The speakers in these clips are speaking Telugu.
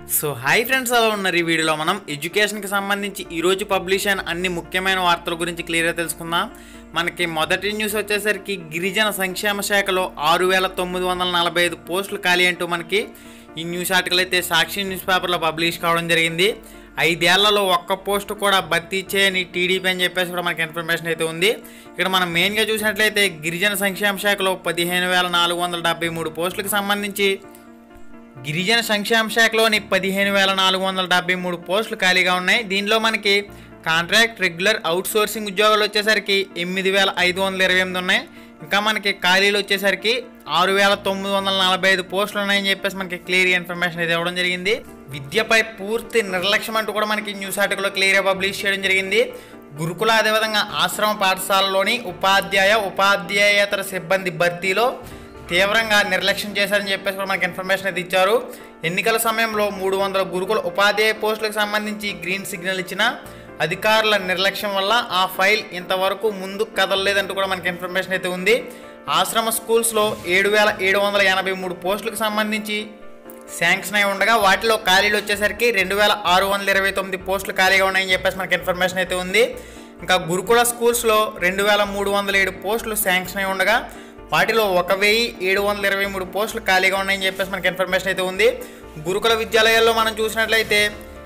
సో హాయ్ ఫ్రెండ్స్ అలా ఉన్నారు ఈ వీడియోలో మనం ఎడ్యుకేషన్కి సంబంధించి ఈరోజు పబ్లిష్ అయిన అన్ని ముఖ్యమైన వార్తల గురించి క్లియర్గా తెలుసుకుందాం మనకి మొదటి న్యూస్ వచ్చేసరికి గిరిజన సంక్షేమ శాఖలో ఆరు వేల తొమ్మిది వందల నలభై ఐదు పోస్టులు ఖాళీ అంటూ మనకి ఈ న్యూస్ ఆర్టికల్ అయితే సాక్షి న్యూస్ పేపర్లో పబ్లిష్ కావడం జరిగింది ఐదేళ్లలో ఒక్క పోస్ట్ కూడా భర్తీ చేయని టీడీపీ అని చెప్పేసి కూడా మనకి ఇన్ఫర్మేషన్ అయితే ఉంది ఇక్కడ మనం మెయిన్గా చూసినట్లయితే గిరిజన సంక్షేమ శాఖలో పదిహేను వేల నాలుగు వందల డెబ్బై మూడు పోస్టులకు సంబంధించి గిరిజన సంక్షేమ శాఖలోని పదిహేను వేల నాలుగు వందల డెబ్బై మూడు పోస్టులు ఖాళీగా ఉన్నాయి దీనిలో మనకి కాంట్రాక్ట్ రెగ్యులర్ అవుట్ సోర్సింగ్ ఉద్యోగాలు వచ్చేసరికి ఎనిమిది వేల ఐదు వందల ఇరవై ఎనిమిది ఉన్నాయి ఇంకా మనకి ఖాళీలు వచ్చేసరికి ఆరు వేల తొమ్మిది వందల నలభై ఐదు పోస్టులు ఉన్నాయని చెప్పేసి మనకి క్లియర్ ఇన్ఫర్మేషన్ అయితే ఇవ్వడం జరిగింది విద్యపై పూర్తి నిర్లక్ష్యం అంటూ కూడా మనకి న్యూస్ ఆర్టికల్లో క్లియర్గా పబ్లిష్ చేయడం జరిగింది గురుకుల అదేవిధంగా ఆశ్రమ పాఠశాలలోని ఉపాధ్యాయ ఉపాధ్యాయేతర సిబ్బంది భర్తీలో తీవ్రంగా నిర్లక్ష్యం చేశారని చెప్పేసి కూడా మనకి ఇన్ఫర్మేషన్ అయితే ఇచ్చారు ఎన్నికల సమయంలో మూడు వందల గురుకుల ఉపాధ్యాయ పోస్టులకు సంబంధించి గ్రీన్ సిగ్నల్ ఇచ్చిన అధికారుల నిర్లక్ష్యం వల్ల ఆ ఫైల్ ఇంతవరకు ముందుకు కదలలేదంటూ కూడా మనకి ఇన్ఫర్మేషన్ అయితే ఉంది ఆశ్రమ స్కూల్స్లో ఏడు వేల ఏడు వందల ఎనభై మూడు పోస్టులకు సంబంధించి శాంక్షన్ అయి ఉండగా వాటిలో ఖాళీలు వచ్చేసరికి రెండు వేల ఆరు వందల ఇరవై తొమ్మిది పోస్టులు ఖాళీగా ఉన్నాయని చెప్పేసి మనకి ఇన్ఫర్మేషన్ అయితే ఉంది ఇంకా గురుకుల స్కూల్స్లో రెండు వేల మూడు వందల ఏడు పోస్టులు శాంక్షన్ అయి ఉండగా వాటిలో ఒక వెయ్యి ఏడు వందల ఇరవై మూడు పోస్టులు ఖాళీగా ఉన్నాయని చెప్పేసి మనకి ఇన్ఫర్మేషన్ అయితే ఉంది గురుకుల విద్యాలయాల్లో మనం చూసినట్లయితే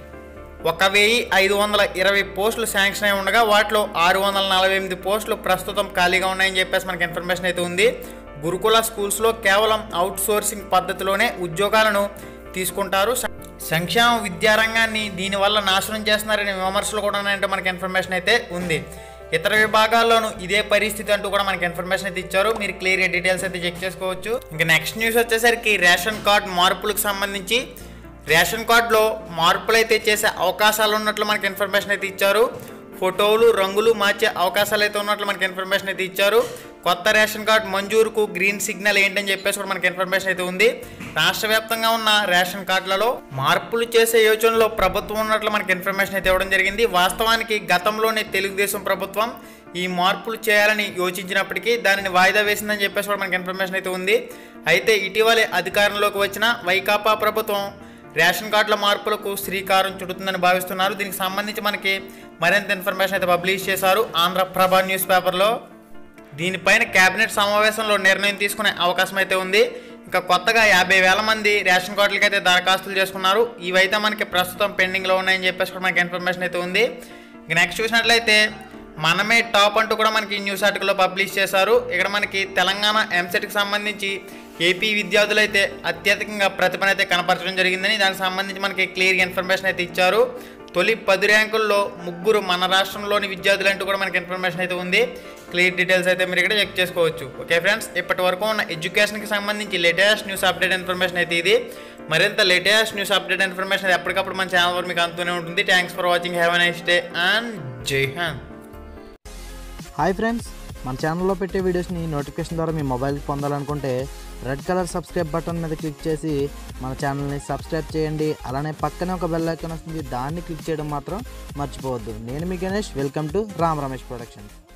ఒక వెయ్యి ఐదు వందల ఇరవై పోస్టులు శాంక్షన్ అయి ఉండగా వాటిలో ఆరు వందల నలభై ఎనిమిది పోస్టులు ప్రస్తుతం ఖాళీగా ఉన్నాయని చెప్పేసి మనకి ఇన్ఫర్మేషన్ అయితే ఉంది గురుకుల స్కూల్స్లో కేవలం అవుట్ సోర్సింగ్ పద్ధతిలోనే ఉద్యోగాలను తీసుకుంటారు స- సంక్షేమ విద్యారంగాన్ని దీనివల్ల నాశనం చేస్తున్నారనే విమర్శలు కూడా ఉన్నాయంటే మనకి ఇన్ఫర్మేషన్ అయితే ఉంది ఇతర విభాగాల్లోనూ ఇదే పరిస్థితి అంటూ కూడా మనకి ఇన్ఫర్మేషన్ అయితే ఇచ్చారు మీరు క్లియర్ డీటెయిల్స్ అయితే చెక్ చేసుకోవచ్చు ఇంకా నెక్స్ట్ న్యూస్ వచ్చేసరికి రేషన్ కార్డ్ మార్పులకు సంబంధించి రేషన్ కార్డులో మార్పులు అయితే చేసే అవకాశాలు ఉన్నట్లు మనకి ఇన్ఫర్మేషన్ అయితే ఇచ్చారు ఫోటోలు రంగులు మార్చే అవకాశాలు అయితే ఉన్నట్లు మనకి ఇన్ఫర్మేషన్ అయితే ఇచ్చారు కొత్త రేషన్ కార్డ్ మంజూరుకు గ్రీన్ సిగ్నల్ ఏంటని చెప్పేసి కూడా మనకి ఇన్ఫర్మేషన్ అయితే ఉంది రాష్ట్ర వ్యాప్తంగా ఉన్న రేషన్ కార్డులలో మార్పులు చేసే యోచనలో ప్రభుత్వం ఉన్నట్లు మనకి ఇన్ఫర్మేషన్ అయితే ఇవ్వడం జరిగింది వాస్తవానికి గతంలోనే తెలుగుదేశం ప్రభుత్వం ఈ మార్పులు చేయాలని యోచించినప్పటికీ దానిని వాయిదా వేసిందని చెప్పేసి కూడా మనకి ఇన్ఫర్మేషన్ అయితే ఉంది అయితే ఇటీవలే అధికారంలోకి వచ్చిన వైకాపా ప్రభుత్వం రేషన్ కార్డుల మార్పులకు శ్రీకారం చుడుతుందని భావిస్తున్నారు దీనికి సంబంధించి మనకి మరింత ఇన్ఫర్మేషన్ అయితే పబ్లిష్ చేశారు ఆంధ్రప్రభ న్యూస్ పేపర్లో దీనిపైన కేబినెట్ సమావేశంలో నిర్ణయం తీసుకునే అవకాశం అయితే ఉంది ఇంకా కొత్తగా యాభై వేల మంది రేషన్ కార్డులకి అయితే దరఖాస్తులు చేసుకున్నారు ఇవైతే మనకి ప్రస్తుతం పెండింగ్లో ఉన్నాయని చెప్పేసి కూడా మనకి ఇన్ఫర్మేషన్ అయితే ఉంది ఇక నెక్స్ట్ చూసినట్లయితే మనమే టాప్ అంటూ కూడా మనకి న్యూస్ ఆర్టికల్లో పబ్లిష్ చేశారు ఇక్కడ మనకి తెలంగాణ ఎంసెట్కి సంబంధించి ఏపీ విద్యార్థులు అయితే అత్యధికంగా ప్రతిభను అయితే కనపరచడం జరిగిందని దానికి సంబంధించి మనకి క్లియర్ ఇన్ఫర్మేషన్ అయితే ఇచ్చారు తొలి పది ర్యాంకుల్లో ముగ్గురు మన రాష్ట్రంలోని విద్యార్థులు అంటూ కూడా మనకి ఇన్ఫర్మేషన్ అయితే ఉంది క్లియర్ డీటెయిల్స్ అయితే మీరు ఇక్కడ చెక్ చేసుకోవచ్చు ఓకే ఫ్రెండ్స్ ఇప్పటి వరకు ఉన్న ఎడ్యుకేషన్కి సంబంధించి లేటెస్ట్ న్యూస్ అప్డేట్ ఇన్ఫర్మేషన్ అయితే ఇది మరింత లేటెస్ట్ న్యూస్ అప్డేట్ ఇన్ఫర్మేషన్ ఎప్పటికప్పుడు మన ఛానల్ వరకు మీకు అందుతూనే ఉంటుంది thanks for watching have a nice day and Jai Hind hi friends మన ఛానల్లో పెట్టే వీడియోస్ని నోటిఫికేషన్ ద్వారా మీ మొబైల్కి పొందాలనుకుంటే రెడ్ కలర్ సబ్స్క్రైబ్ బటన్ మీద క్లిక్ చేసి మన ఛానల్ని సబ్స్క్రైబ్ చేయండి అలానే పక్కనే ఒక బెల్ ఐకాన్ వస్తుంది దాన్ని క్లిక్ చేయడం మాత్రం మర్చిపోవద్దు నేను మీ Ganesh welcome to Ram Ramesh productions